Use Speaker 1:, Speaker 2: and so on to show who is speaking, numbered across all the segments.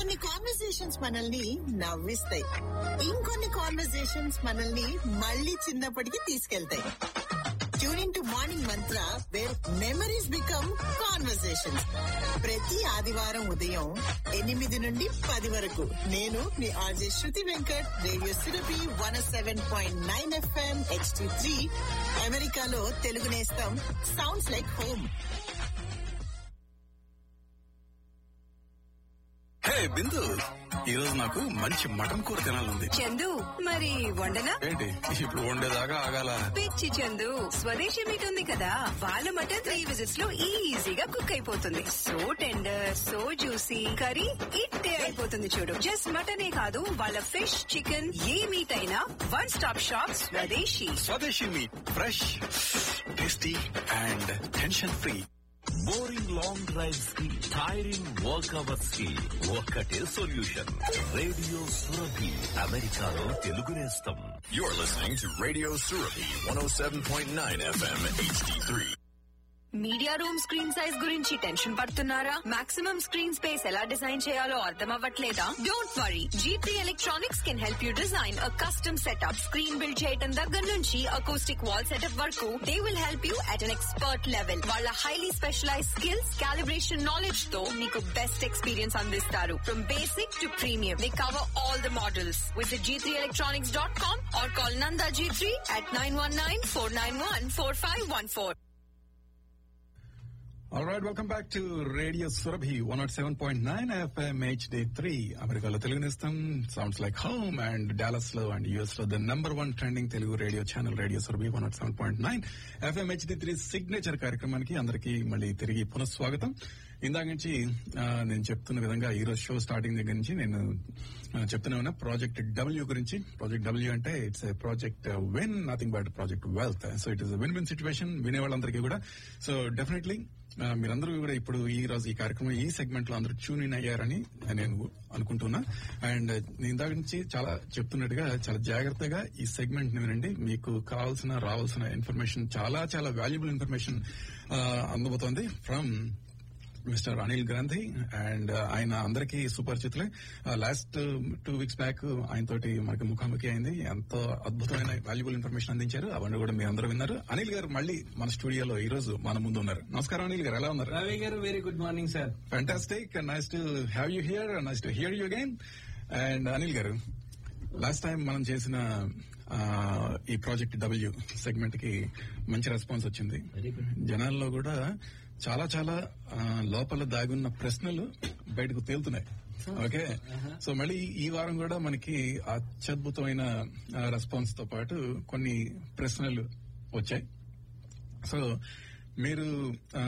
Speaker 1: కొన్ని కాన్వర్సేషన్స్ మనల్ని నవ్విస్తాయి ఇంకొన్ని కాన్వర్సేషన్స్ మనల్ని మళ్ళీ చిన్నప్పటికి తీసుకెళ్తాయి tuning to morning mantra where memories become conversations ప్రతి ఆదివారం ఉదయం ఎనిమిది నుండి పది వరకు నేను మీ RJ Shruti Venkat radio Surabhi one seven point nine FM HD three అమెరికాలో తెలుగు నేస్తం sounds like home
Speaker 2: hey Bindu ఈ రోజు నాకు మంచి మటన్ కూర తినాలంది
Speaker 3: చందు మరి వండనా
Speaker 2: ఏంటి ఇప్పుడు వండేదాకా ఆగాల
Speaker 3: పిచ్చి చందు స్వదేశీ మీట్ ఉంది కదా వాళ్ళ మటన్ త్రీ విజిట్స్ లో ఈజీగా కుక్ అయిపోతుంది so tender so juicy curry ఇట్టే అయిపోతుంది చూడు జస్ట్ మటనే కాదు వాళ్ళ ఫిష్ చికెన్ ఏ మీట్ అయినా one stop shop Swadeshi
Speaker 2: Swadeshi meat fresh tasty and tension free
Speaker 4: boring long drives కి టైరింగ్ వర్క్ అవర్స్ కి ఒక్కటే సొల్యూషన్ రేడియో సురభి అమెరికాలో తెలుగు నేస్తం
Speaker 5: You're listening to Radio Surabi 107.9 FM HD3.
Speaker 3: Media room screen size గురించి tension పడుతున్నారా maximum screen space ఎలా design చేయాలో అర్థం అవ్వట్లేదా don't worry G3 electronics can help you design a custom setup screen build చేయడం దగ్గర నుంచి అకౌస్టిక్ వాల్ సెటప్ వరకు they will help you at an expert level వాళ్ళ highly specialise skills calibration knowledge తో మీకు బెస్ట్ ఎక్స్పీరియన్స్ అందిస్తారు from basic to premium they cover all the models with G three electronics dot com or call నందా G three at nine one nine four nine one four five one four
Speaker 6: All right, welcome back to Radio Surabhi 107.9 FM HD3 అమెరికాలో తెలుగు నేస్తం sounds like home and Dallas లో and US లో the number one trending Telugu radio channel radio Surabhi one naught seven point nine FM HD three signature కార్యక్రమానికి అందరికీ మళ్ళీ తిరిగి పునఃస్వాగతం ఇందాక నుంచి ఆ, నేను చెప్తున్న విధంగా ఈ రోజు షో స్టార్టింగ్ దగ్గర నుంచి నేను ఆ, చెప్తూనే ఉన్నా ప్రాజెక్ట్ డబ్ల్యూ గురించి ప్రాజెక్ట్ డబ్ల్యూ అంటే it's project win nothing but project wealth so it is win win situation వినే వాళ్ళందరికీ కూడా సో డెఫినెట్లీ ఆ, మీరందరూ కూడా ఇప్పుడు ఈ రోజు ఈ కార్యక్రమం ఈ సెగ్మెంట్ లో అందరూ ట్యూన్ ఇన్ అయ్యారని నేను అనుకుంటున్నా అండ్ నేను ఇందాక నుంచి చాలా చెప్తున్నట్టుగా చాలా జాగ్రత్తగా ఈ సెగ్మెంట్ ని వినండి మీకు కావాల్సిన రావాల్సిన ఇన్ఫర్మేషన్ చాలా చాలా వాల్యుబుల్ ఇన్ఫర్మేషన్ అందబోతోంది from mister Anil Gandhi and ఆయన అందరికీ సుపరిచితులే లాస్ట్ టూ వీక్స్ బ్యాక్ ఆయన తోటి మనకి ముఖాముఖి అయింది ఎంతో అద్భుతమైన వాల్యుబుల్ ఇన్ఫర్మేషన్ అందించారు అవన్నీ కూడా మీరు అందరూ విన్నారు అనిల్ గారు మళ్ళీ మన స్టూడియోలో ఈ రోజు మన ముందు ఉన్నారు నమస్కారం అనిల్ గారు ఎలా ఉన్నారు
Speaker 7: Ravi garu very good morning sir
Speaker 6: fantastic nice to have you here nice to hear you again and Anil garu last time మనం చేసిన ఆ, ఈ ప్రాజెక్ట్ డబ్ల్యూ సెగ్మెంట్ కి మంచి రెస్పాన్స్ వచ్చింది
Speaker 7: వెరీ గుడ్
Speaker 6: జనాల్లో కూడా చాలా చాలా ఆ, లోపల దాగున్న ప్రశ్నలు బయటకు తేలుతున్నాయి ఓకే సో మళ్ళీ ఈ వారం కూడా మనకి అత్యద్భుతమైన రెస్పాన్స్ తో పాటు కొన్ని ప్రశ్నలు వచ్చాయి సో మీరు ఆ,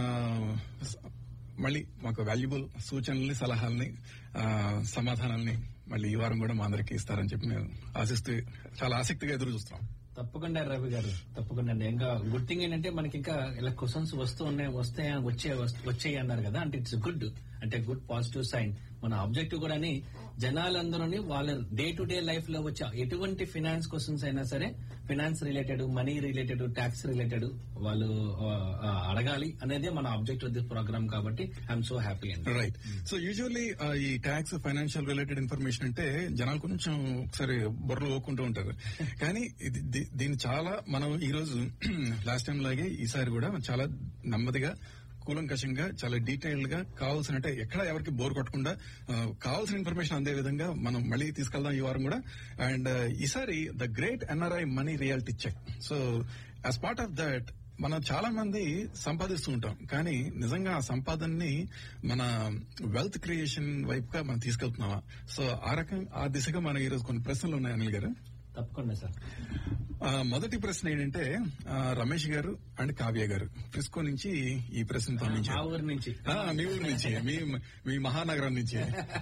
Speaker 6: మళ్ళీ మాకు వాల్యుబుల్ సూచనల్ని సలహాలని ఆ, సమాధానాల్ని మళ్ళీ ఈ వారం కూడా మా అందరికి ఇస్తారని చెప్పి నేను ఆశిస్తూ చాలా ఆసక్తిగా ఎదురు చూస్తున్నాం
Speaker 7: తప్పకుండా రవి గారు తప్పకుండా అండి. ఇంకా గుడ్ థింగ్ ఏంటంటే మనకి ఇంకా ఇలా క్వశ్చన్స్ వస్తూ ఉన్నాయి వస్తాయి వచ్చే వచ్చాయి అన్నారు కదా అంటే ఇట్స్ గుడ్ అంటే గుడ్ పాజిటివ్ సైన్ మన ఆబ్జెక్టివ్ కూడా జనాలందరూ వాళ్ళ డే టు డే లైఫ్ లో వచ్చే ఎటువంటి ఫినాన్స్ క్వశ్చన్స్ అయినా సరే finance related money related tax related వాళ్ళు ఆ, ఆ, అడగాలి అనేది మన ఆబ్జెక్టివ్ ఆఫ్ దిస్ ప్రోగ్రామ్ కాబట్టి ఐఎమ్ సో హ్యాపీ అండి
Speaker 6: రైట్ సో యూజువల్లీ ఈ ట్యాక్స్ ఫైనాన్షియల్ రిలేటెడ్ ఇన్ఫర్మేషన్ అంటే జనాలు కొంచెం ఒకసారి బుర్రలు ఓకుంటూ ఉంటారు కానీ ఇది దీ- దీన్ని చాలా మనం ఈ రోజు లాస్ట్ టైం లాగే ఈసారి కూడా చాలా నెమ్మదిగా కూలంకషంగా చాలా డీటెయిల్డ్ గా కావాల్సిన అంటే ఎక్కడ ఎవరికి బోర్ కొట్టకుండా ఆ, కావాల్సిన ఇన్ఫర్మేషన్ అందే విధంగా మనం మళ్ళీ తీసుకెళ్దాం ఈ వారం కూడా అండ్ ఈసారి the great NRI money reality check so as part of that మనం చాలా మంది సంపాదిస్తూ ఉంటాం కానీ నిజంగా ఆ సంపాదనని మన వెల్త్ క్రియేషన్ వైపుగా మనం తీసుకెళ్తున్నామా సో ఆ రకం ఆ దిశగా మన ఈరోజు కొన్ని ప్రశ్నలు ఉన్నాయి అనిల్ గారు
Speaker 7: తప్పకుండా సార్
Speaker 6: ఆ, మొదటి ప్రశ్న ఏంటంటే ఆ, రమేష్ గారు అండ్ కావ్య గారు ఫ్రిస్కో నుంచి ఈ ప్రశ్న
Speaker 7: మా
Speaker 6: పంపించారు
Speaker 7: ఊరి నుంచి
Speaker 6: ఆ, మీ ఊరి నుంచి మీ మీ మహానగరం నుంచి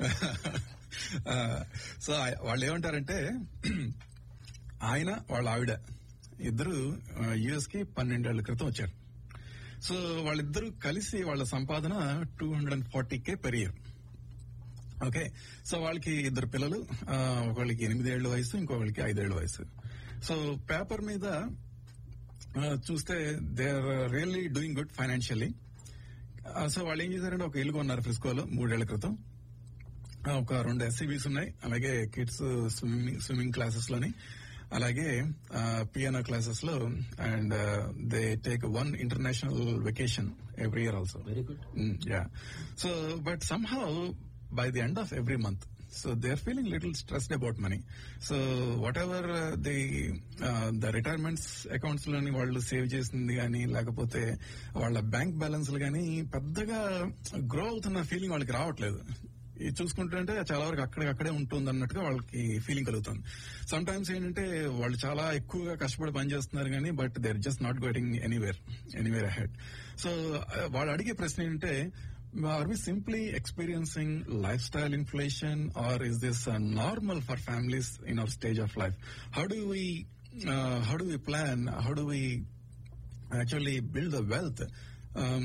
Speaker 6: ఆ, సో ఆ- వాళ్ళు ఏమంటారంటే ఆయన వాళ్ళ ఆవిడ ఇద్దరు యుఎస్ కి పన్నెండేళ్ల క్రితం వచ్చారు సో వాళ్ళిద్దరూ కలిసి వాళ్ళ సంపాదన two hundred and forty K per year okay so వాళ్ళకి ఇద్దరు పిల్లలు ఆ, ఒకళ్ళకి ఎనిమిదేళ్ల వయసు ఇంకొకళ్ళకి ఐదేళ్ల వయసు సో పేపర్ మీద ఆ, చూస్తే they are really doing good financially so వాళ్ళు ఏం చేశారంటే ఒక ఇల్లు కొన్నారు ఫ్రిస్కోలో మూడేళ్ల క్రితం ఆ, ఒక రెండు ఎస్సీబీస్ ఉన్నాయి అలాగే కిడ్స్ స్విమ్మింగ్ స్విమ్మింగ్ క్లాసెస్ లోని అలాగే పియానో క్లాసెస్ లో and they take one international vacation every year also
Speaker 7: very good
Speaker 6: yeah so but somehow by the end of every month so they are feeling little stressed about money so whatever the the retirements accounts లోని వాళ్ళు save చేసింది కానీ లేకపోతే వాళ్ళ bank balance కానీ పెద్దగా grow అవుతున్న feeling వాళ్ళకి రావట్లేదు ఇది చూసుకుంటుంటే చాలా వరకు అక్కడికక్కడే ఉంటుంది అన్నట్టుగా వాళ్ళకి ఫీలింగ్ కలుగుతుంది సమ్ టైమ్స్ ఏంటంటే వాళ్ళు చాలా ఎక్కువగా కష్టపడి పనిచేస్తున్నారు కానీ but they are just not going anywhere anywhere ahead so వాళ్ళు అడిగే ప్రశ్న ఏంటంటే are we simply experiencing lifestyle inflation or is this normal for families in our stage of life how do we how do we plan how do we actually build the wealth um,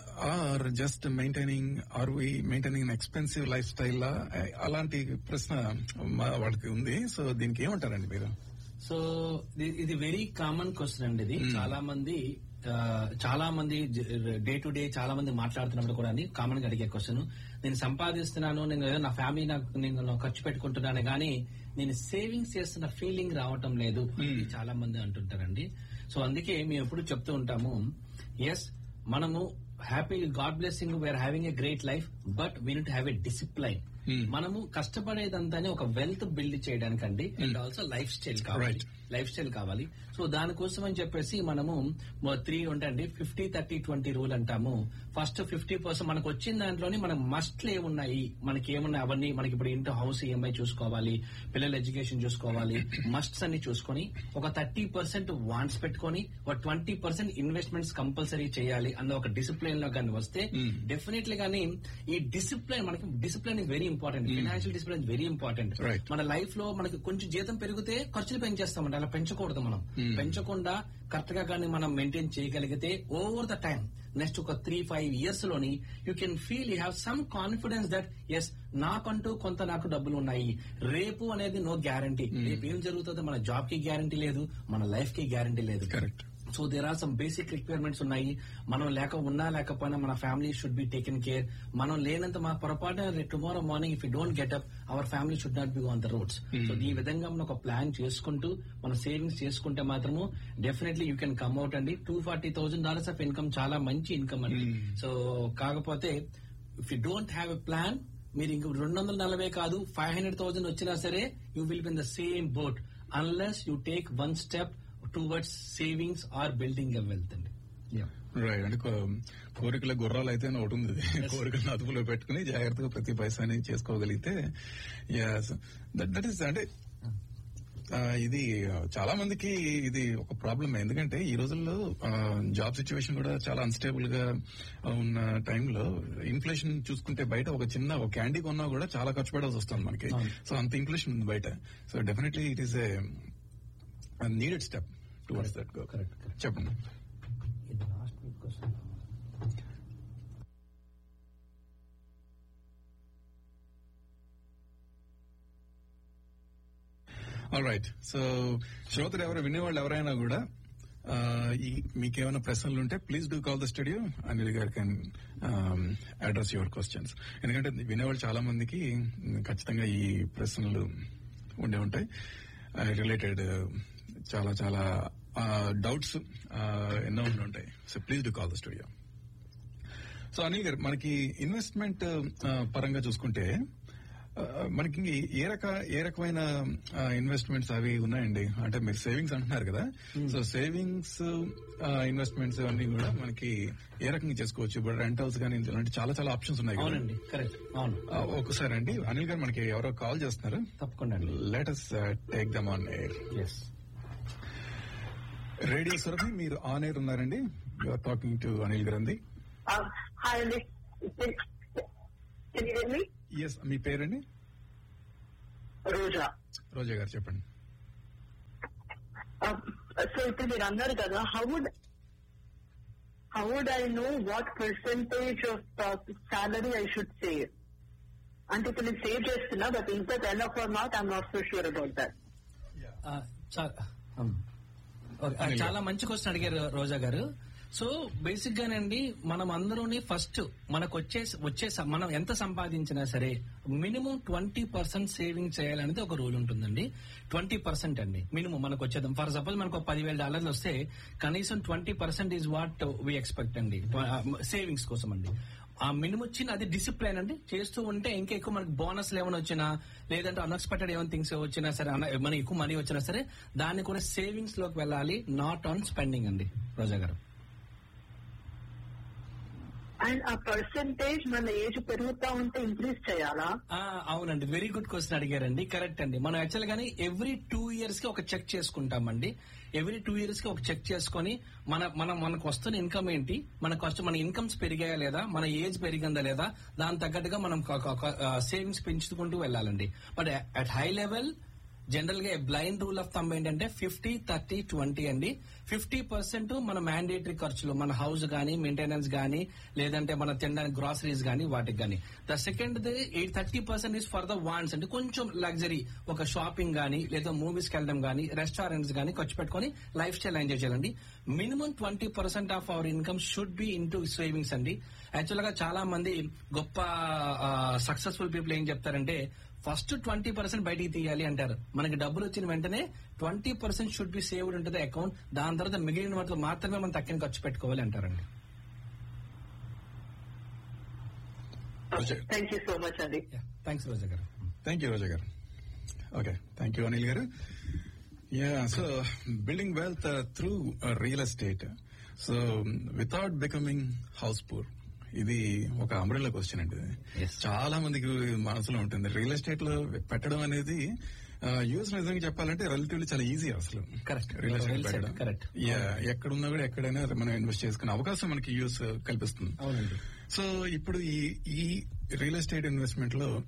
Speaker 6: or just maintaining are we maintaining an expensive lifestyle లా? అలాంటి ప్రశ్న మా వాళ్ళకి ఉంది so దీనికి ఏమంటారండి మీరు
Speaker 7: so ఇది- ఇది వెరీ కామన్ క్వశ్చన్ అండి ఇది చాలా మంది ఆ, చాలా మంది డే టు డే చాలా మంది మాట్లాడుతున్నప్పుడు కూడా కామన్ గా అడిగే క్వశ్చన్ నేను సంపాదిస్తున్నాను నేను ఏదో నా ఫ్యామిలీ నాకు నేను ఖర్చు పెట్టుకుంటున్నాను కానీ నేను సేవింగ్స్ చేస్తున్న ఫీలింగ్ రావటం లేదు అని చాలా మంది అంటుంటారండి సో అందుకే మేము ఎప్పుడు చెప్తూ ఉంటాము ఎస్ మనము happy God blessing we're having a great life but we need have a discipline మనము కష్టపడేదంతానే ఒక వెల్త్ బిల్డ్ చేయడానికండి అండ్ ఆల్సో లైఫ్ స్టైల్ కావాలి
Speaker 6: Right.
Speaker 7: లైఫ్ స్టైల్ కావాలి సో దానికోసం అని చెప్పేసి మనము త్రీ ఉంటాయండి ఫిఫ్టీ థర్టీ ట్వంటీ రూల్ అంటాము ఫస్ట్ ఫిఫ్టీ పర్సెంట్ మనకు వచ్చిన దాంట్లోని మనకు మస్ట్లు ఏమున్నాయి మనకి ఏమున్నాయి అవన్నీ మనకి ఇప్పుడు ఇంట్లో హౌస్ ఈఎంఐ చూసుకోవాలి పిల్లల ఎడ్యుకేషన్ చూసుకోవాలి మస్ట్స్ అన్ని చూసుకొని ఒక థర్టీ పర్సెంట్ వాంట్స్ పెట్టుకొని ఒక ట్వంటీ పర్సెంట్ ఇన్వెస్ట్మెంట్స్ కంపల్సరీ చేయాలి అన్న ఒక డిసిప్లిన్ లో కానీ వస్తే డెఫినెట్లీ కానీ ఈ డిసిప్లిన్ మనకి discipline is very important financial discipline very important
Speaker 6: Right.
Speaker 7: మన లైఫ్ లో మనకి కొంచెం జీతం పెరిగితే ఖర్చులు పెంచేస్తామండి అలా పెంచకూడదు మనం పెంచకుండా కరెక్ట్ గా కానీ మనం మెయింటైన్ చేయగలిగితే ఓవర్ ద టైం నెక్స్ట్ ఒక త్రీ ఫైవ్ ఇయర్స్ లోని you can feel you have some confidence that yes నాకంటూ కొంత నాకు డబ్బులు ఉన్నాయి రేపు అనేది నో గ్యారంటీ రేపు ఏం జరుగుతుందో మన జాబ్ కి గ్యారంటీ లేదు మన లైఫ్ కి గ్యారంటీ లేదు
Speaker 6: correct
Speaker 7: so there are some basic requirements ఉన్నాయి మనం లేక ఉన్నా లేకపోయినా మన family should be taken care మనం లేనంత మా పొరపాటు tomorrow morning if you don't get up our family should not be on the roads so ఈ విధంగా మనం ఒక ప్లాన్ చేసుకుంటూ మనం సేవింగ్స్ చేసుకుంటే మాత్రము definitely you can come out అండి two forty thousand dollars of income చాలా మంచి ఇన్కమ్ అండి సో కాకపోతే if you don't have a plan మీరు ఇంక రెండు వందల నలభై కాదు ఫైవ్ హండ్రెడ్ థౌసండ్ వచ్చినా సరే you will be in the same boat unless you take one step towards savings or building a wealth అండి
Speaker 6: రైట్ అంటే కో- కోరికల గుర్రాలు అయితే ఒకటి ఉంది కోరికలను అదుపులో పెట్టుకుని జాగ్రత్తగా ప్రతి పైసాని చేసుకోగలిగితే దట్ ఈస్ అంటే ఆ, ఇది చాలా మందికి ఇది ఒక ప్రాబ్లమ్ ఎందుకంటే ఈ రోజుల్లో జాబ్ సిచ్యువేషన్ కూడా చాలా అన్స్టేబుల్ గా ఉన్న టైంలో ఇన్ఫ్లేషన్ చూసుకుంటే బయట ఒక చిన్న ఒక క్యాండీ కొన్నా కూడా చాలా ఖర్చు పెట్టాల్సి వస్తుంది మనకి సో అంత ఇన్ఫ్లేషన్ ఉంది బయట so definitely it is a needed step towards that
Speaker 7: Correct, correct.
Speaker 6: చెప్పండి
Speaker 7: ఇది last week question
Speaker 6: all right so శ్రోతలు ఎవరు వినేవాళ్ళు ఎవరైనా కూడా ఆ, ఈ మీకేమైనా ప్రశ్నలు ఉంటే please do call the studio Anil గారు కెన్ అడ్రస్ యువర్ క్వశ్చన్స్ ఎందుకంటే వినేవాళ్ళు చాలా మందికి మ్, ఖచ్చితంగా ఈ ప్రశ్నలు ఉండే ఉంటాయి రిలేటెడ్ చాలా చాలా డౌట్స్ ఎన్నో ఉండి ఉంటాయి so please do call the studio so Anil గారు మనకి ఇన్వెస్ట్మెంట్ పరంగా చూసుకుంటే ఆ, మనకి ఏ రక ఏ రకమైన ఇన్వెస్ట్మెంట్స్ అవి ఉన్నాయండి అంటే మీరు సేవింగ్స్ అంటున్నారు కదా సో సేవింగ్స్ ఇన్వెస్ట్మెంట్స్ అన్ని కూడా మనకి ఏ రకంగా చేసుకోవచ్చు ఇప్పుడు రెంటల్స్ కానీ ఇలాంటి చాలా చాలా ఆప్షన్స్ ఉన్నాయి కదా
Speaker 7: అవునండి కరెక్ట్ అవును
Speaker 6: ఆ, ఒకసారి అండి అనిల్ గారు మనకి ఎవరో కాల్ చేస్తున్నారు
Speaker 7: తప్పకుండా అండి
Speaker 6: latest take them on air
Speaker 7: yes
Speaker 6: radio Surabhi మీరు ఆన్ ఎయిర్ ఉన్నారండి యూఆర్ టాకింగ్ టు అనిల్ గారండి
Speaker 8: Um, hi, Andy. Can can you hear me?
Speaker 6: Yes మీ పేరండి
Speaker 8: రోజా
Speaker 6: రోజా గారు చెప్పండి
Speaker 8: సో ఇప్పుడు మీరు అన్నారు కదా how would how would I know what percentage of salary I should save అంటే ఇప్పుడు నేను సేవ్ చేస్తున్నా బట్ ఇంత enough or not I'm not so sure about that
Speaker 7: uh, చా- um, ఓకే, ఆ, చాలా మంచి క్వశ్చన్ అడిగారు రోజా గారు సో బేసిక్ గానండి మనం అందరూని ఫస్ట్ మనకు వచ్చే వచ్చే సం- మనం ఎంత సంపాదించినా సరే మినిమం ట్వంటీ పర్సెంట్ సేవింగ్ చేయాలనేది ఒక రూల్ ఉంటుందండి ట్వంటీ పర్సెంట్ అండి మినిమం మనకు వచ్చేది ఫర్ సపోజ్ మనకు ఒక పదివేల డాలర్లు వస్తే కనీసం twenty percent is what we expect అండి సేవింగ్స్ కోసం అండి ఆ మినిమం వచ్చిన అది డిసిప్లైన్ అండి చేస్తూ ఉంటే ఇంకా ఎక్కువ మనకి బోనస్లు ఏమైనా వచ్చినా లేదంటే అన్ఎక్స్పెక్టెడ్ ఏమైనా థింగ్స్ వచ్చినా సరే అన- మనకి ఎక్కువ మనీ వచ్చినా సరే దాన్ని కూడా సేవింగ్స్ లోకి వెళ్ళాలి నాట్ ఆన్ స్పెండింగ్ అండి రోజా గారు
Speaker 8: అండ్ ఆ పర్సంటేజ్ మన ఏజ్ పెరుగుతా ఉంటే ఇంక్రీజ్ చేయాలా
Speaker 7: ఆ, అవునండి వెరీ గుడ్ క్వశ్చన్ అడిగారండి కరెక్ట్ అండి మనం యాక్చువల్ గానీ ఎవ్రీ టూ ఇయర్స్ కి ఒక చెక్ చేసుకుంటామండి ఎవ్రీ టూ ఇయర్స్ కి ఒక చెక్ చేసుకొని మన మన మనకు వస్తున్న ఇన్కమ్ ఏంటి మనకు వస్తు మన ఇన్కమ్స్ పెరిగాయా లేదా మన ఏజ్ పెరిగిందా లేదా దాని తగ్గట్టుగా మనం సేవింగ్స్ పెంచుకుంటూ వెళ్ళాలండి but at high level general గా బ్లైండ్ రూల్ ఆఫ్ థంబ్ ఏంటంటే ఫిఫ్టీ థర్టీ ట్వంటీ అండి ఫిఫ్టీ పర్సెంట్ మన మ్యాండేటరీ ఖర్చులు మన హౌస్ గానీ మెయింటెనెన్స్ గానీ లేదంటే మన తినడానికి గ్రాసరీస్ గానీ వాటికి గానీ the second eight thirty percent is for the wants అంటే కొంచెం లగ్జరీ ఒక షాపింగ్ గానీ లేదా మూవీస్ కి వెళ్ళడం గానీ రెస్టారెంట్స్ గానీ ఖర్చు పెట్టుకొని లైఫ్ స్టైల్ ఎంజాయ్ చేయాలండి minimum twenty percent of our income should be in to savings అండి యాక్చువల్ గా చాలా మంది గొప్ప సక్సెస్ఫుల్ పీపుల్ ఏం చెప్తారంటే ఫస్ట్ ట్వంటీ పర్సెంట్ బయటికి తీయాలి అంటారు మనకి డబ్బులు వచ్చిన వెంటనే twenty percent should be saved ఉంటుంది అకౌంట్ దాని తర్వాత మిగిలిన వాటిలో మాత్రమే మనం తక్కువ ఖర్చు పెట్టుకోవాలి అంటారండి
Speaker 8: థ్యాంక్ యూ సో మచ్ అండి
Speaker 7: థ్యాంక్స్ రోజా గారు
Speaker 6: థ్యాంక్ యూ రోజా గారు ఓకే థ్యాంక్ యూ అనిల్ గారు yeah so building wealth through real estate so without becoming house poor ఇది ఒక అంబ్రెల్లా క్వశ్చన్ అండి ఇది.
Speaker 7: Yes.
Speaker 6: చాలా మందికి మనసులో ఉంటుంది రియల్ ఎస్టేట్ లో పెట్టడం అనేది యూఎస్ నిజంగా చెప్పాలంటే రిలేటివ్లీ చాలా ఈజీ అసలు
Speaker 7: Correct.
Speaker 6: Real
Speaker 7: Well
Speaker 6: estate
Speaker 7: said.
Speaker 6: పెట్టడం
Speaker 7: Correct.
Speaker 6: Yeah, ఎక్కడున్నా కూడా ఎక్కడైనా మనం ఇన్వెస్ట్ చేసుకునే అవకాశం మనకి యూఎస్ కల్పిస్తుంది
Speaker 7: అవునండి
Speaker 6: సో ఇప్పుడు ఈ ఈ రియల్ ఎస్టేట్ ఇన్వెస్ట్మెంట్ లో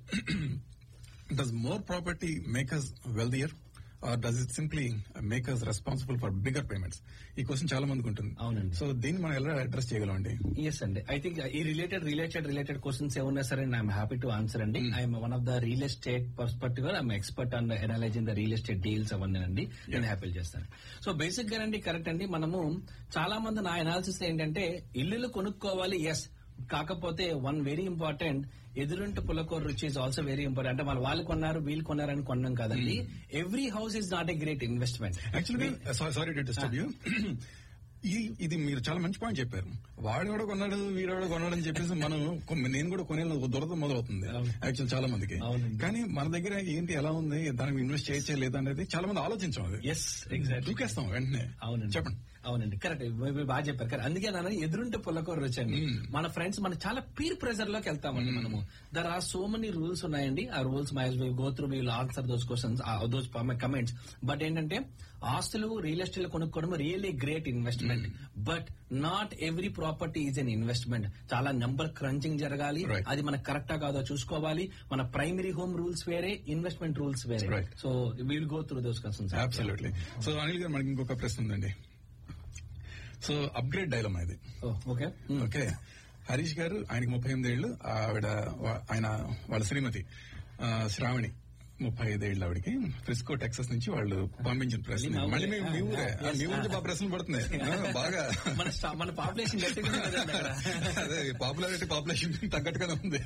Speaker 6: does more property make us wealthier or does it simply make us responsible for bigger payments ఈ క్వశ్చన్ చాలా మందికి ఉంటుంది
Speaker 7: అవునండి.
Speaker 6: సో దీన్ని మనం ఎలా అడ్రస్ చేయగలం అండి
Speaker 7: ఎస్ అండి ఐ థింక్ ఈ రిలేటెడ్ రిలేటెడ్ రిలేటెడ్ క్వశ్చన్స్ ఏమన్నా సరే ఐఎమ్ హ్యాపీ టు ఆన్సర్ అండి I'm one of the real estate perspective I'm expert on analyzing the real estate deals అవన్నీ అండి నేను హ్యాపీ చేస్తాను సో బేసిక్ గా అండి కరెక్ట్ అండి మనము చాలా మంది నా ఎనాలిసిస్ ఏంటంటే ఇల్లులు కొనుక్కోవాలి ఎస్ కాకపోతే వన్ వెరీ ఇంపార్టెంట్ ఎదురుంటి పులకూర రుచి ఇస్ ఆల్సో వెరీ ఇంపార్టెంట్ అంటే మన వాళ్ళు కొన్నారు వీళ్ళు కొన్నారని కొన్నాం కదండి every house is not a great investment
Speaker 6: యాక్చువల్గా సారీ టు డిస్టర్బ్ యూ ఈ ఇది మీరు చాలా మంచి పాయింట్ చెప్పారు వాడు కూడా కొన్నాడు వీడు కూడా కొన్నాడు అని చెప్పేసి మనం కొ- నేను కూడా కొనే దురద మొదలవుతుంది
Speaker 7: అవును.
Speaker 6: యాక్చువల్ చాలా మందికి
Speaker 7: అవునండి.
Speaker 6: కానీ మన దగ్గర ఏంటి ఎలా ఉంది దానికి ఇన్వెస్ట్ చేయొచ్చే లేదా అనేది చాలా మంది ఆలోచించాం అది
Speaker 7: ఎస్ ఎగ్జాక్ట్
Speaker 6: దూకేస్తాం వెంటనే
Speaker 7: అవునండి
Speaker 6: చెప్పండి
Speaker 7: అవునండి కరెక్ట్ మీరు బాగా చెప్పారు కరెక్ట్ అందుకే నాన్న ఎదురుంటే పుల్లకూర వచ్చండి మన ఫ్రెండ్స్ మన చాలా పీర్ ప్రెజర్ లోకి వెళ్తామండి మనము there are so many rules ఉన్నాయండి ఆ rules my go through will answer those questions those comments but ఏంటంటే ఆస్తులు రియల్ ఎస్టేట్ కొనుక్కోవడం really great investment but not every property is an investment చాలా నెంబర్ క్రంచింగ్ జరగాలి
Speaker 6: Right.
Speaker 7: అది మనకు కరెక్టా కాదో చూసుకోవాలి మన ప్రైమరీ హోమ్ రూల్స్ వేరే ఇన్వెస్ట్మెంట్ రూల్స్ వేరే
Speaker 6: Right.
Speaker 7: So will go through those concerns
Speaker 6: absolutely so Anil గారు మనకి ఇంకొక ప్రశ్న ఉందండి సో అప్గ్రేడ్ డైలమా ఇది
Speaker 7: ఓకే
Speaker 6: ఓకే హరీష్ గారు ఆయనకి ముప్పై ఎనిమిది ఏళ్ళు ఆవిడ వా- ఆయన వాళ్ళ శ్రీమతి ఆ, శ్రావణి ముప్పై ఐదేళ్ళు ఆవిడకి ఫ్రిస్కో టెక్సస్ నుంచి వాళ్ళు పంపించిన ప్రశ్న
Speaker 7: మళ్ళీ మా
Speaker 6: మళ్ళీ
Speaker 7: ఊరే.
Speaker 6: మీ- మీ ఊరే
Speaker 7: ఆ,
Speaker 6: ఆ, మీ
Speaker 7: yes.
Speaker 6: ఊరికి బాగా ప్రశ్నలు పడుతున్నాయి ఆ, బాగా
Speaker 7: మన స్టా- మన పాపులేషన్ గట్టిగా ఉంది కదండి అక్కడ.
Speaker 6: అదే పాపులారిటీ పాపులేషన్ తగ్గట్టుగానే ఉంది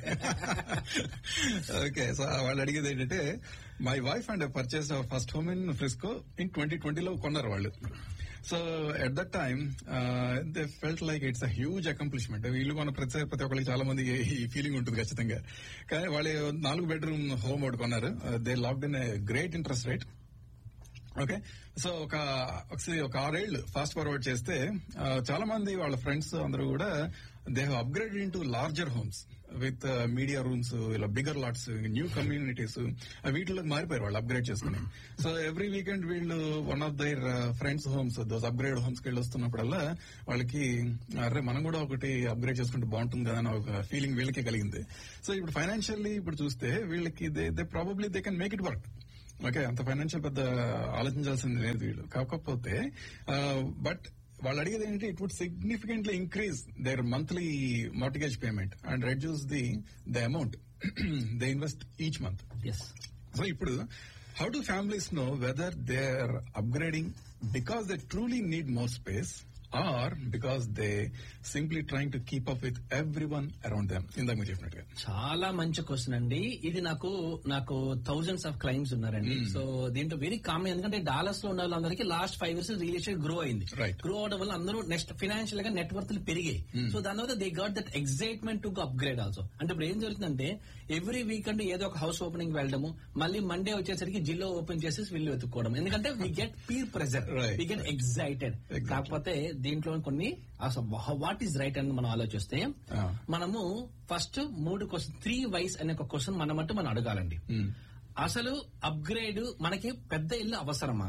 Speaker 6: ఓకే సో వాళ్ళు అడిగేది ఏంటంటే my wife and purchase first home in Frisco in twenty ట్వంటీలో కొన్నారు వాళ్ళు so at that time they felt like it's a huge accomplishment వీళ్ళు మన ప్రతి ప్రతి ఒక్కరికి చాలా మంది ఈ ఫీలింగ్ ఉంటుంది ఖచ్చితంగా కానీ వాళ్ళు నాలుగు బెడ్రూమ్ హోమ్ ఒకటి కొన్నారు they locked in great interest rate okay so ఒక ఒకసారి ఒక ఆరేళ్లు ఫాస్ట్ ఫార్వర్డ్ చేస్తే ఆ, చాలా మంది వాళ్ళ ఫ్రెండ్స్ అందరూ కూడా they have upgraded in to larger homes with media rooms ఇలా బిగర్ లాట్స్ న్యూ కమ్యూనిటీస్ వీటిలో మారిపోయారు వాళ్ళు అప్గ్రేడ్ చేసుకుని సో ఎవ్రీ వీకెండ్ వీళ్ళు one of their friends homes those upgrade homes కి వెళ్ళి వస్తున్నప్పుడల్లా వాళ్ళకి అరే మనం కూడా ఒకటి అప్గ్రేడ్ చేసుకుంటే బాగుంటుంది కదా అని ఒక ఫీలింగ్ వీళ్ళకి కలిగింది సో ఇప్పుడు ఫైనాన్షియల్లీ ఇప్పుడు చూస్తే వీళ్ళకి they they probably they can make it work okay అంత ఫైనాన్షియల్ పెద్ద ఆలోచించాల్సింది లేదు వీళ్ళు కాకపోతే బట్ వాళ్ళు అడిగేది ఏంటి it would significantly increase their monthly mortgage payment and reduce the the amount they invest each month
Speaker 7: yes
Speaker 6: so ఇప్పుడు how do families know whether they are upgrading because they truly need more space or because they simply trying to keep up with everyone around them ఇందాక మీరు చెప్పినట్టుగా
Speaker 7: చాలా మంచి question అండి ఇది నాకు నాకు థౌజండ్స్ ఆఫ్ క్లైమ్స్ ఉన్నారండి సో దీంట్లో వెరీ కామన్ ఎందుకంటే డాలర్స్ లో ఉన్న వాళ్ళందరికీ last five years real estate grow అయింది
Speaker 6: Right.
Speaker 7: గ్రో అవడం వల్ల అందరూ నెక్స్ట్ ఫైనాన్షియల్ గా నెట్వర్క్ పెరిగాయి సో దాని వల్ల they got that excitement to upgrade also అంటే ఇప్పుడు ఏం జరుగుతుందంటే ఎవ్రీ వీకెండ్ ఏదో ఒక హౌస్ ఓపెనింగ్ వెళ్ళడము మళ్ళీ మండే వచ్చేసరికి జిల్లో ఓపెన్ చేసి వీళ్ళు వెతుక్కోవడం ఎందుకంటే we get peer pressure
Speaker 6: Right.
Speaker 7: We get excited
Speaker 6: Exactly.
Speaker 7: కాకపోతే దీంట్లో కొన్ని వాట్ ఈస్ రైట్ అని మనం ఆలోచిస్తే
Speaker 6: Ah.
Speaker 7: మనము ఫస్ట్ మూడు క్వశ్చన్ త్రీ వైస్ అనే ఒక క్వశ్చన్ మనం అంటే మనం అడగాలండి అసలు అప్గ్రేడ్ మనకి పెద్ద ఇల్లు అవసరమా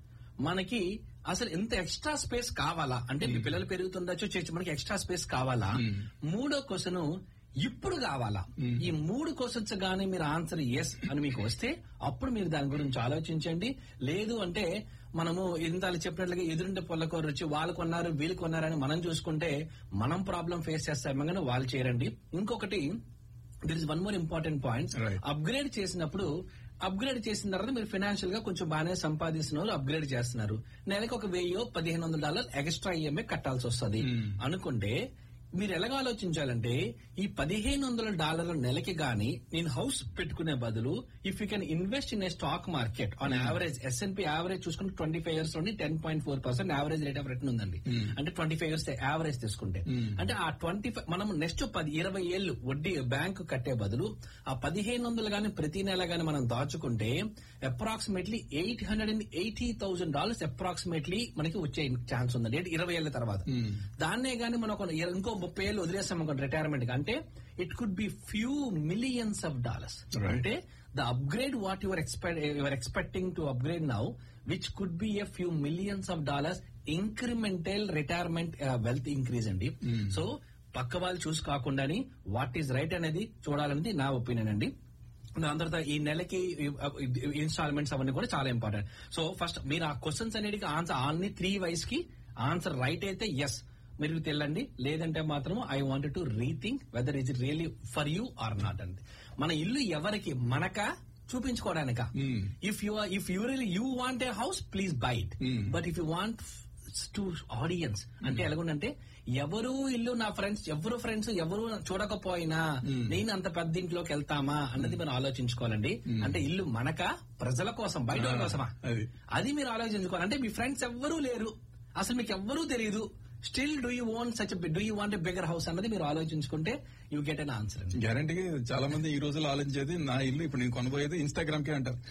Speaker 7: మనకి అసలు ఎంత ఎక్స్ట్రా స్పేస్ కావాలా అంటే మీ పిల్లలు పెరుగుతుండొచ్చు చేయొచ్చు మనకి ఎక్స్ట్రా స్పేస్ కావాలా మూడో క్వశ్చన్ ఇప్పుడు కావాలా ఈ మూడు క్వశ్చన్స్ గానీ మీరు ఆన్సర్ ఎస్ అని మీకు వస్తే అప్పుడు మీరు దాని గురించి ఆలోచించండి లేదు అంటే మనము ఇంత చెప్పినట్లుగా ఎదురుంటే పొల్లకూర వచ్చి వాళ్ళు కొన్నారు వీళ్ళు కొన్నారని మనం చూసుకుంటే మనం ప్రాబ్లం ఫేస్ చేస్తామో కానీ వాళ్ళు చేయరండి ఇంకొకటి there is one more important point
Speaker 6: Right.
Speaker 7: Upgrade చేసినప్పుడు అప్గ్రేడ్ చేసిన తర్వాత మీరు ఫైనాన్షియల్ గా కొంచెం బాగానే సంపాదిస్తున్న వాళ్ళు అప్గ్రేడ్ చేస్తున్నారు నెలకు ఒక వెయ్యో పదిహేను వందల డాలర్ ఎక్స్ట్రా ఈఎంఐ కట్టాల్సి వస్తుంది అనుకుంటే మీరు ఎలాగ ఆలోచించాలంటే ఈ పదిహేను వందల డాలర్ల నెలకి గాని నేను హౌస్ పెట్టుకునే బదులు if you can invest in a stock market on average S and P average చూసుకుంటే ట్వంటీ ఫైవ్ ఇయర్స్ నుండి ten point four percent average rate of return ఉందండి అంటే ట్వంటీ ఫైవ్ ఇయర్స్ యావరేజ్ తీసుకుంటే అంటే ఆ ట్వంటీ ఫైవ్ మనం నెక్స్ట్ పది ఇరవై ఏళ్ళు వడ్డీ బ్యాంకు కట్టే బదులు ఆ పదిహేను వందలు గాని ప్రతి నెల గాని మనం దాచుకుంటే approximately eight hundred and eighty thousand dollars approximately మనకి వచ్చే ఛాన్స్ ఉందండి అంటే ఇరవై ఏళ్ల తర్వాత దాన్నే గాని మనం ఒక ఇంకో ముప్పై ఏళ్ళు వదిలేస్తాం అనుకోండి రిటైర్మెంట్ అంటే it could be few millions of dollars
Speaker 6: Right.
Speaker 7: అంటే the upgrade what your expect your expecting to upgrade now which could be a few millions of dollars incremental retirement wealth increase అండి so పక్క వాళ్ళు చూసి కాకుండాని what is right అనేది చూడాలనేది నా opinion అండి దాని తర్వాత ఈ నెలకి ఇన్స్టాల్మెంట్స్ అవన్నీ కూడా చాలా ఇంపార్టెంట్ సో ఫస్ట్ మీరు ఆ క్వశ్చన్స్ అనేటికి ఆన్సర్ అన్ని త్రీ వైస్ కి ఆన్సర్ రైట్ అయితే ఎస్ మీరు తెల్లండి లేదంటే మాత్రం I want to rethink whether is really for you or not అంది మన ఇల్లు ఎవరికి మనక చూపించుకోవడానిక if you if you really you want a house please buy it but if you want to audience అంటే ఎలాగుందంటే ఎవరు ఇల్లు నా ఫ్రెండ్స్ ఎవరు ఫ్రెండ్స్ ఎవరు చూడకపోయినా నేను అంత పెద్ద ఇంట్లోకి వెళ్తామా అన్నది మనం ఆలోచించుకోవాలండి అంటే ఇల్లు మనక ప్రజల కోసం బయట వాళ్ళ కోసమా
Speaker 6: అది.
Speaker 7: అది మీరు ఆలోచించుకోవాలి అంటే మీ ఫ్రెండ్స్ ఎవ్వరూ లేరు అసలు మీకు ఎవ్వరూ తెలియదు still do you want such do you want bigger house అన్నది మీరు ఆలోచించుకుంటే యూ గెట్ అన్ ఆన్సర్ అండి
Speaker 6: గ్యారంటీగా చాలా మంది ఈ రోజుల్లో ఆలోచించేది నా ఇల్లు ఇప్పుడు నేను కొనబోయేది ఇన్స్టాగ్రామ్ కే అంటారు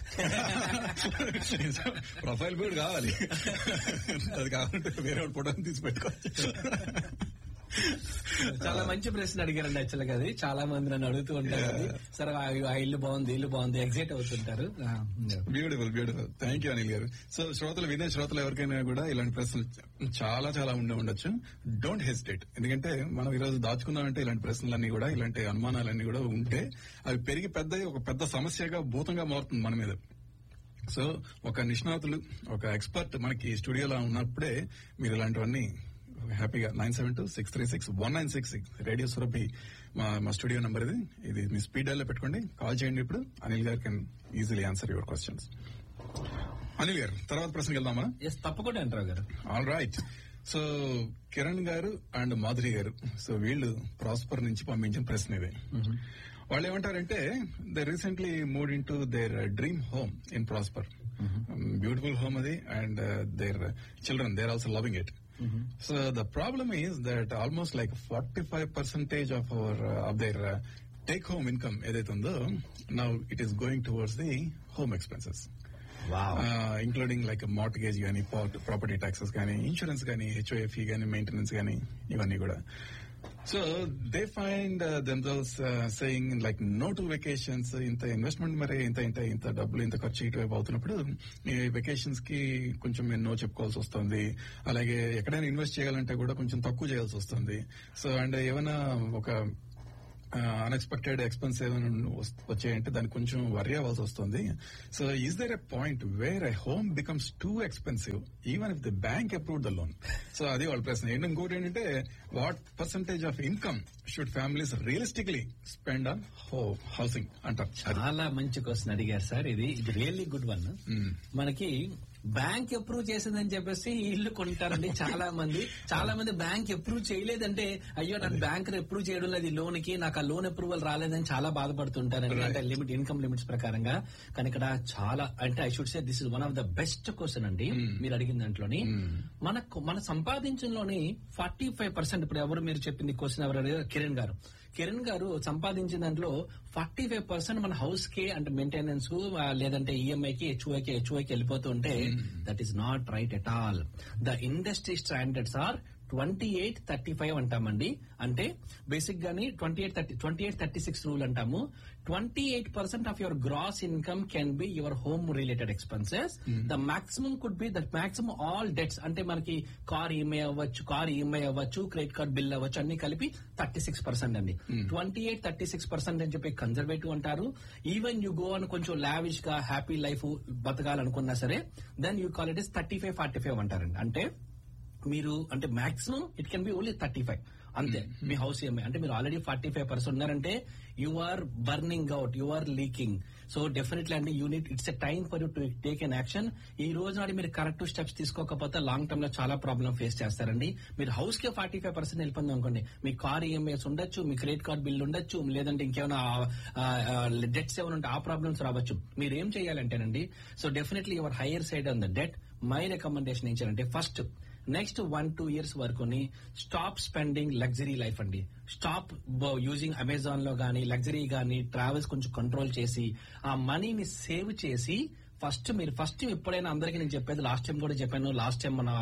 Speaker 6: ప్రొఫైల్ కూడా కావాలి అది కావాలంటే వేరే వాడి ఫోటో తీసి పెట్టుకోవచ్చు
Speaker 7: చాలా మంచి ప్రశ్న అడిగారండి యాక్చువల్ గా అది చాలా మంది నన్ను అడుగుతూ ఉంటారు అది. సరే ఆ ఆ ఇల్లు బాగుంది ఇల్లు బాగుంది ఎగ్జైట్ అవుతుంటారు ఆ,
Speaker 6: beautiful beautiful thank you Anil గారు సో శ్రోతలు వినే శ్రోతలు ఎవరికైనా కూడా ఇలాంటి ప్రశ్నలు చాలా చాలా ఉండే ఉండొచ్చు డోంట్ హెసిటేట్ ఎందుకంటే మనం ఈ రోజు దాచుకున్నామంటే ఇలాంటి ప్రశ్నలన్నీ కూడా ఇలాంటి అనుమానాలన్నీ కూడా ఉంటే అవి పెరిగి పెద్ద ఒక పెద్ద సమస్యగా భూతంగా మారుతుంది మన మీద సో ఒక నిష్ణాతులు ఒక ఎక్స్పర్ట్ మనకి స్టూడియోలో ఉన్నప్పుడే మీరు ఇలాంటివన్నీ హ్యాపీగా nine seven two six three six one nine six six radio Surabhi మా మా స్టూడియో నెంబర్ ఇది ఇది మీ స్పీడ్ డైల్ లో పెట్టుకోండి కాల్ చేయండి ఇప్పుడు అనిల్ గారు can easily answer your questions Anil గారు తర్వాత ప్రశ్నకి వెళ్దామా
Speaker 7: ఎస్ తప్పకుండా అంటారు గారు
Speaker 6: ఆల్ రైట్ సో కిరణ్ గారు అండ్ మాధురి గారు సో వీళ్ళు ప్రాస్పర్ నుంచి పంపించిన ప్రశ్న ఇది వాళ్ళు ఏమంటారంటే they recently moved in to their dream home in Prosper beautiful home అది and their children their also loving it so the problem is that almost like forty five percentage of our of their take home income ఏదైతే ఉందో now it is going towards the home expenses including like mortgage కానీ property taxes కానీ insurance కానీ HOFE కానీ maintenance కానీ ఇవన్నీ కూడా so they find themselves saying like no to vacations ఇంత ఇన్వెస్ట్మెంట్ మరి ఇంత ఇంత ఇంత డబ్బులు ఇంత ఖర్చు ఇటువైపు అవుతున్నప్పుడు ఈ వెకేషన్స్ కి కొంచెం మేము నో చెప్పుకోవాల్సి వస్తుంది అలాగే ఎక్కడైనా ఇన్వెస్ట్ చేయాలంటే కూడా కొంచెం తక్కువ చేయాల్సి వస్తుంది సో అండ్ ఏమైనా ఒక అన్ఎక్స్పెక్టెడ్ ఎక్స్పెన్స్ ఏమైనా వస్- వచ్చాయంటే దానికి కొంచెం వరి అవ్వాల్సి వస్తుంది so is there a point where a home becomes too expensive even if the bank approve the loan so అది వాళ్ళ ప్రశ్న ఏంటి ఇంకోటి ఏంటంటే what percentage of income should families realistically spend on housing అంటారు అది
Speaker 7: చాలా మంచి క్వశ్చన్ అడిగారు సార్ ఇది ఇది రియల్లీ గుడ్ వన్ మనకి బ్యాంక్ అప్రూవ్ చేసిందని చెప్పేసి ఈ ఇల్లు కొంటారండి చాలా మంది చాలా మంది బ్యాంక్ అప్రూవ్ చేయలేదంటే అయ్యో నాకు బ్యాంక్ అప్రూవ్ చేయడం లేదు ఈ లోన్ కి నాకు ఆ లోన్ అప్రూవల్ రాలేదని చాలా బాధపడుతుంటారండి అంటే లిమిట్ ఇన్కమ్ లిమిట్స్ ప్రకారంగా కానీ ఇక్కడ చాలా అంటే I should say this is one of the best question అండి మీరు అడిగిన దాంట్లోని మనకు మన సంపాదించడంలోని ఫార్టీ ఫైవ్ పర్సెంట్ ఇప్పుడు ఎవరు మీరు చెప్పింది క్వశ్చన్ ఎవరు అడిగారు? కిరణ్ గారు కిరణ్ గారు సంపాదించిన దాంట్లో ఫార్టీ ఫైవ్ పర్సెంట్ మన హౌస్ కి అంటే మెయింటెనెన్స్ లేదంటే ఈఎంఐ కి హెచ్ఓఐకి హెచ్ఓఐకి వెళ్ళిపోతుంటే that is not right at all the industry standards are twenty eight thirty five అంటామండి అంటే బేసిక్ గాని twenty eight thirty twenty eight thirty six rule అంటాము twenty eight percent of your gross income can be your home related expenses the maximum could be the maximum all debts అంటే మనకి car EMI అవ్వచ్చు car EMI అవ్వచ్చు credit card bill అవ్వచ్చు అన్ని కలిపి thirty six percent అండి twenty eight thirty six percent అని చెప్పి కన్జర్వేటివ్ అంటారు ఈవెన్ యూ గో అని కొంచెం లావిష్ గా హ్యాపీ లైఫ్ బతకాలనుకున్నా సరే then you call it is thirty five forty five అంటారండి అంటే మీరు అంటే maximum it can be only thirty five అంతే మీ హౌస్ ఈఎంఐ అంటే మీరు ఆల్రెడీ ఫార్టీ ఫైవ్ పర్సెంట్ ఉన్నారంటే you are burning out you are leaking so definitely అండి you need it's a time for you to take an action ఈ రోజు నాడు మీరు కరెక్ట్ స్టెప్స్ తీసుకోకపోతే లాంగ్ టర్మ్ లో చాలా ప్రాబ్లం ఫేస్ చేస్తారండి మీరు హౌస్ కే ఫార్టీ ఫైవ్ పర్సెంట్ వెళ్ళిపోయింది అనుకోండి మీ కార్ ఈఎంఐస్ ఉండొచ్చు మీ క్రెడిట్ కార్డ్ బిల్ ఉండొచ్చు లేదంటే ఇంకేమైనా డెట్స్ ఏమైనా ఉంటే ఆ ప్రాబ్లమ్స్ రావచ్చు మీరు ఏం చేయాలంటేనండి so definitely your higher side on the debt my recommendation ఏంటంటే first next one two years వరకుని స్టాప్ స్పెండింగ్ లగ్జరీ లైఫ్ అండి స్టాప్ యూజింగ్ అమెజాన్ లో గానీ లగ్జరీ గానీ ట్రావెల్స్ కొంచెం కంట్రోల్ చేసి ఆ మనీని సేవ్ చేసి ఫస్ట్ మీరు ఫస్ట్ ఎప్పుడైనా అందరికీ నేను చెప్పేది లాస్ట్ టైం కూడా చెప్పాను లాస్ట్ టైం మన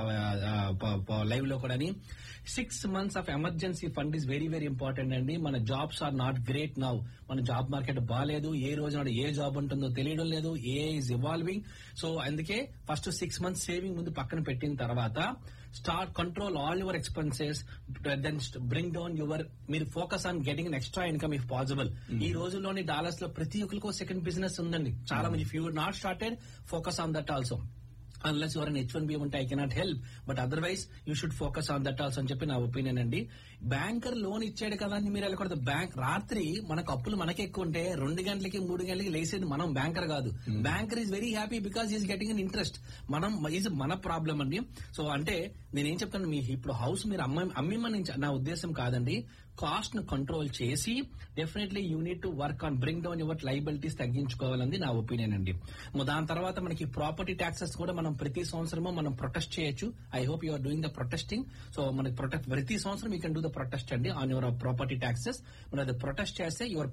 Speaker 7: లైవ్ లో కూడా six months of emergency fund is very very important అండి మన jobs are not great now మన జాబ్ మార్కెట్ బాగాలేదు ఏ రోజు నాడు ఏ జాబ్ ఉంటుందో తెలియడం లేదు ఏ ఇస్ ఇవాల్వింగ్ సో అందుకే ఫస్ట్ సిక్స్ మంత్స్ సేవింగ్ ముందు పక్కన పెట్టిన తర్వాత start control all your expenses then bring down your మీరు focus on getting extra income if possible ఈ రోజుల్లోని డాలర్స్ లో ప్రతి ఒక్కరికి సెకండ్ బిజినెస్ ఉందండి చాలా మంది if you not started focus on that also unless your H one B ఉంటే I cannot help but otherwise you should focus on that also అని చెప్పి నా ఒపీనియన్ అండి బ్యాంకర్ లోన్ ఇచ్చాడు కదా అని మీరు వెళ్ళకూడదు బ్యాంక్ రాత్రి మనకు అప్పులు మనకి ఎక్కువ ఉంటే రెండు గంటలకి మూడు గంటలకి లేసేది మనం బ్యాంకర్ కాదు banker is very happy because is getting an interest మనం ఈజ్ మన ప్రాబ్లం అండి సో అంటే నేనేం చెప్తాను మీ ఇప్పుడు హౌస్ మీరు అమ్మ అమ్మిమని నా ఉద్దేశం కాదండి కాస్ట్ ను కంట్రోల్ చేసి definitely you need to work on bring down your liabilities తగ్గించుకోవాలని నా ఒపీనియన్ అండి మ- దాని తర్వాత మనకి ప్రాపర్టీ ట్యాక్సెస్ కూడా మనం ప్రతి సంవత్సరము మనం ప్రొటెస్ట్ చేయొచ్చు I hope you are doing the protesting so మనకి ప్రొటెక్ట్ ప్రతి సంవత్సరం you can do the protest అండి ఆన్ యువర్ ప్రాపర్టీ ట్యాక్సెస్ మనం అది ప్రొటెస్ట్ చేస్తే యువర్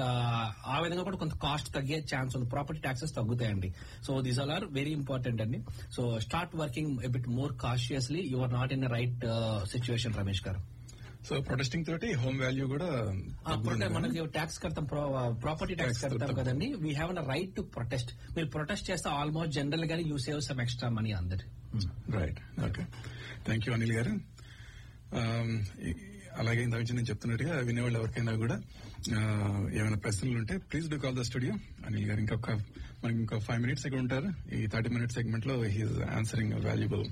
Speaker 7: ఆ విధంగా కూడా కొంత కాస్ట్ తగ్గే ఛాన్స్ ఉంది ప్రాపర్టీ ట్యాక్సెస్ తగ్గుతాయండి so these all are very important అండి so start working bit more cautiously you are not in right situation Ramesh garu
Speaker 6: so protesting తోటి హోమ్ వాల్యూ కూడా
Speaker 7: ఆ,
Speaker 6: తగ్గుతుంది
Speaker 7: ప్రొటె-
Speaker 6: కదా?
Speaker 7: మనకి ట్యాక్స్ కడతాం ప్రాపర్టీ ట్యాక్స్
Speaker 6: Tax
Speaker 7: కడతాం
Speaker 6: కడతాం.
Speaker 7: కదండి we have a right to protest మీరు ప్రొటెస్ట్ చేస్తే ఆల్మోస్ట్ జనరల్ గానీ you save some extra money అందరి
Speaker 6: right okay thank you Anil garu Um, ఈ- అలాగే ఇంత నుంచి నేను చెప్తున్నట్టుగా వినేవాళ్ళు ఎవరికైనా కూడా ఆ, ఏమైనా ప్రశ్నలు ఉంటే please do call the studio Anil garu ఇంకొక మనకి ఇంకో ఫైవ్ మినిట్స్ ఇక్కడ ఉంటారు ఈ థర్టీ మినిట్స్ సెగ్మెంట్ లో he is answering valuable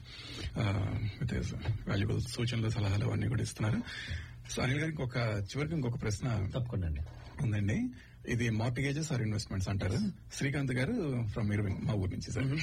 Speaker 6: with valuable సూచనలు సలహాలు అవన్నీ కూడా ఇస్తున్నారు సో అనిల్ గారికి ఇంకొక చివరికి ఇంకొక ప్రశ్న
Speaker 7: తప్పకుండా అండి
Speaker 6: ఉందండి ఇది మార్టిగేజెస్ ఆర్ ఇన్వెస్ట్మెంట్స్ అంటారు శ్రీకాంత్ గారు ఫ్రమ్ ఇర్వింగ్ మా ఊరు నుంచి sir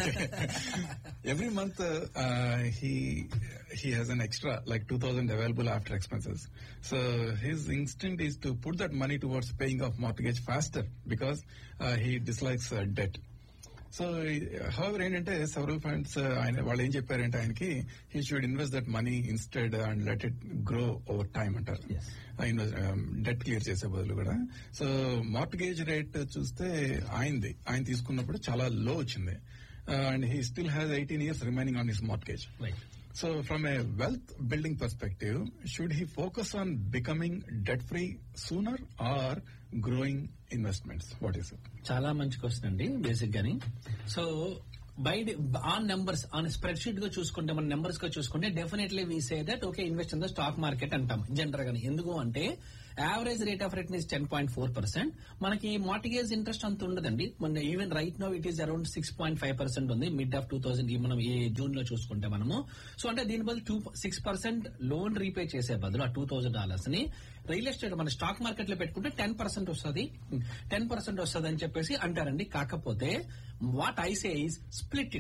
Speaker 6: every month he he has an extra like two thousand available after expenses so his instinct is to put that money towards paying off mortgage faster because he dislikes debt so however ఏంటంటే several points ఆయన వాళ్ళు ఏం చెప్పారంటే ఆయనకి he should invest that money instead and let it grow over time అంటారు debt clear చేసే బదులు కూడా సో మార్టిగేజ్ రేట్ చూస్తే ఆయనది ఆయన తీసుకున్నప్పుడు చాలా లో వచ్చింది and he still has eighteen years remaining on his mortgage
Speaker 7: right
Speaker 6: So, from a wealth building perspective, should he focus on becoming debt free sooner or growing investments? What is it?
Speaker 7: చాలా మంచి question అండి basic గాని so by on numbers on spreadsheet గా చూసుకుంటే మన numbers గా చూసుకుంటే definitely we say that okay invest in the stock market అంటాం జనరల్ గాని ఎందుకు అంటే average rate of return is ten point four percent మనకి మార్టిగేజ్ ఇంట్రెస్ట్ అంత ఉండదండి మన even right no it is around six point five percent ఉంది mid of two thousand మనం ఈ జూన్ లో చూసుకుంటే మనము సో అంటే దీని బదులు two six percent loan repay చేసే బదులు ఆ టూ థౌసండ్ డాలర్స్ ని రియల్ ఎస్టేట్ మన స్టాక్ మార్కెట్ లో పెట్టుకుంటే టెన్ పర్సెంట్ వస్తుంది టెన్ పర్సెంట్ వస్తుంది అని చెప్పేసి అంటారండి కాకపోతే what I say is split it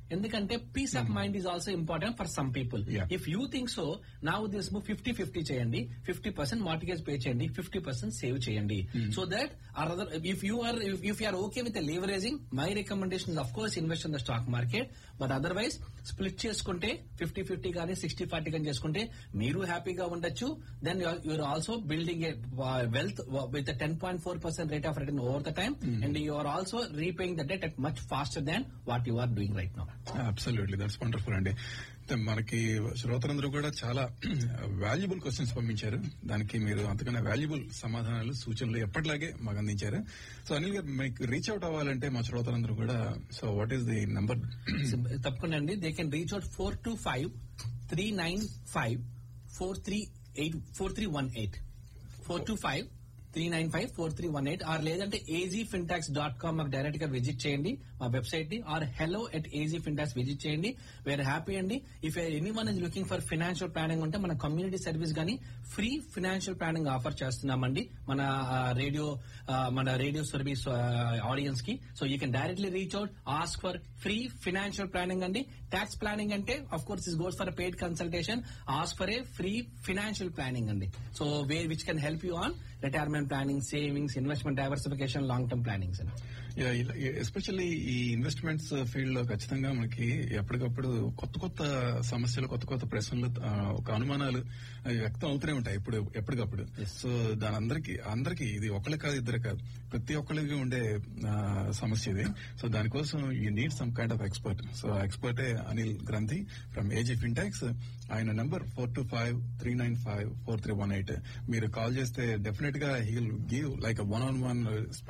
Speaker 7: ఎందుకంటే peace of mind is also important for some people
Speaker 6: Yeah.
Speaker 7: If you think so నా ఉద్దేశం ఫిఫ్టీ ఫిఫ్టీ చేయండి ఫిఫ్టీ పర్సెంట్ మార్టిగేజ్ పే చేయండి ఫిఫ్టీ పర్సెంట్ సేవ్ చేయండి so that other if you are if you are okay with leveraging my recommendation of course invest in the stock market but otherwise split చేసుకుంటే fifty fifty కానీ sixty forty కానీ చేసుకుంటే మీరు హ్యాపీగా ఉండొచ్చు then you're also building a wealth with ten point four percent rate of return over the time and you are also repaying the debt at much faster than what you are doing right now
Speaker 6: absolutely that's wonderful అండి అయితే మనకి శ్రోతలందరూ కూడా చాలా valuable questions పంపించారు దానికి మీరు అంతకన్నా వాల్యుబుల్ సమాధానాలు సూచనలు ఎప్పటిలాగే మాకు అందించారు సో అనిల్ గారు మీకు రీచ్ అవుట్ అవ్వాలంటే మా శ్రోతలందరూ కూడా so what is the number
Speaker 7: తప్పకుండా అండి they can reach out four two five three nine five four three eight four three one eight four two five three nine five four three one eight or లేదంటే AG FinTax dot com మాకు direct గా visit చేయండి మా website ని or hello at AG FinTax visit చేయండి we're happy అండి if anyone is looking for financial planning ఉంటే మన కమ్యూనిటీ సర్వీస్ గానీ ఫ్రీ ఫినాన్షియల్ ప్లానింగ్ ఆఫర్ చేస్తున్నామండి మన రేడియో మన రేడియో సర్వీస్ ఆడియన్స్ కి so you can directly reach out ask for free financial planning అండి tax planning అంటే of course is goes for paid consultation ask for a free financial planning అండి so way which can help you on retirement planning savings investment diversification long term plannings అండి
Speaker 6: especially ఈ investments field లో ఖచ్చితంగా మనకి ఎప్పటికప్పుడు కొత్త కొత్త సమస్యలు కొత్త కొత్త ప్రశ్నలు ఆ, ఒక అనుమానాలు అవి వ్యక్తం అవుతూనే ఉంటాయి ఇప్పుడు ఎప్పటికప్పుడు సో దాని అందరికి అందరికి ఇది ఒకళ్ళు కాదు ఇద్దరు కాదు ప్రతి ఒక్కరికి ఉండే ఆ, సమస్య ఇది సో దానికోసం you need some kind of expert so ఎక్స్పర్టే Anil Granthi from AG FinTax ఆయన number four two five three nine five four three one eight మీరు కాల్ చేస్తే డెఫినెట్ గా he will give like one on one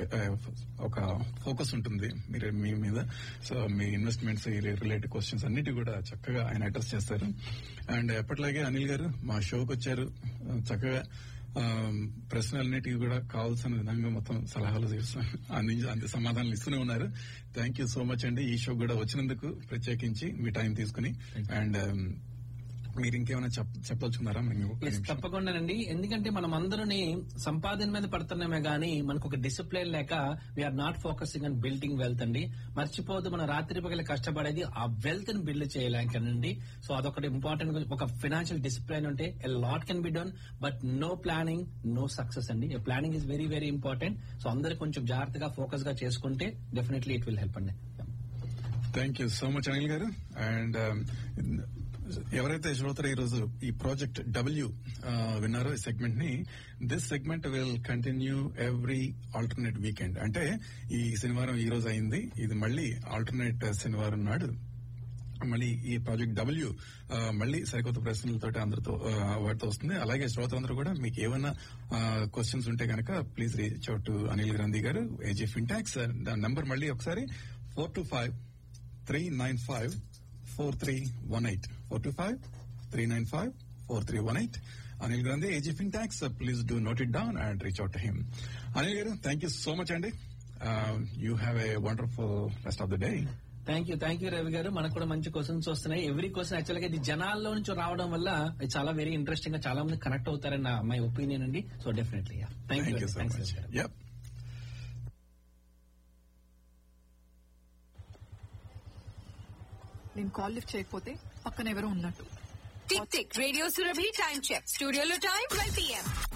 Speaker 6: ఒక focus ఉంటుంది మీరు మీ మీద సో మీ ఇన్వెస్ట్మెంట్స్ రిలేటెడ్ క్వశ్చన్స్ అన్నిటి కూడా చక్కగా ఆయన అడ్రస్ చేస్తారు అండ్ ఎప్పటిలాగే అనిల్ గారు మా షోకి వచ్చారు చక్కగా ఆ, ప్రశ్నలన్నిటికీ కూడా కావాల్సిన విధంగా మొత్తం సలహాలు చేస్తూ అందించి అంత సమాధానాలు ఇస్తూనే ఉన్నారు థ్యాంక్ యూ సో మచ్ అండి ఈ షో కూడా వచ్చినందుకు ప్రత్యేకించి మీ టైం తీసుకుని అండ్ మీరు ఇంకేమైనా చెప్ చెప్పదలుచుకున్నారా మీకు ఒక్క
Speaker 7: Yes,
Speaker 6: నిమిషం.
Speaker 7: తప్పకుండానండి ఎందుకంటే మనం అందరినీ సంపాదన మీద పడుతున్నామే గానీ మనకు ఒక డిసిప్లిన్ లేక we're not focusing on building wealth అండి మర్చిపోదు మన రాత్రి పగల కష్టపడేది ఆ వెల్త్ ని బిల్డ్ చేయలేకనండి సో అదొకటి ఇంపార్టెంట్ ఒక ఫినాన్షియల్ డిసిప్లిన్ ఉంటే a lot can be done but no planning no success అండి planning is very very important so అందరు కొంచెం జాగ్రత్తగా ఫోకస్ గా చేసుకుంటే డెఫినెట్లీ ఇట్ విల్ హెల్ప్ అండి
Speaker 6: thank you so much Anil garu and ఎవరైతే శ్రోతలు ఈ రోజు ఈ ప్రాజెక్ట్ డబ్ల్యూ విన్నారో ఈ సెగ్మెంట్ ని this segment will continue every alternate weekend అంటే ఈ శనివారం ఈ రోజు అయింది ఇది మళ్ళీ ఆల్టర్నేట్ శనివారం నాడు మళ్ళీ ఈ ప్రాజెక్ట్ డబ్ల్యూ మళ్ళీ సరికొత్త ప్రశ్నలతో అందరితో ఆ, వాటితో వస్తుంది అలాగే శ్రోతలందరూ కూడా మీకు ఏమైనా క్వశ్చన్స్ ఉంటే కనుక please reach out to Anil Gandhi garu AG FinTax దాని నంబర్ మళ్ళీ ఒకసారి four two five three nine five four three one eight four two five three nine five four three one eight Anil Gandhi AG FinTax please do note it down and reach out him Anil garu thank you so much అండి you have a wonderful rest of the day
Speaker 7: thank you thank you Ravi గారు మనకు కూడా మంచి questions వస్తున్నాయి every question actual గా ఇది జనాల్లో నుంచి రావడం వల్ల ఇది చాలా వెరీ ఇంట్రెస్టింగ్ గా చాలా మంది కనెక్ట్ అవుతారని నా మై ఒపీనియన్ అండి so definitely thank
Speaker 6: thank
Speaker 7: you
Speaker 6: you so much yup
Speaker 9: నేను కాల్ లిఫ్ట్ చేయకపోతే పక్కన ఎవరో ఉన్నట్టు
Speaker 3: tick tick radio Surabhi time check స్టూడియోలో టైం ట్వెల్వ్ పిఎం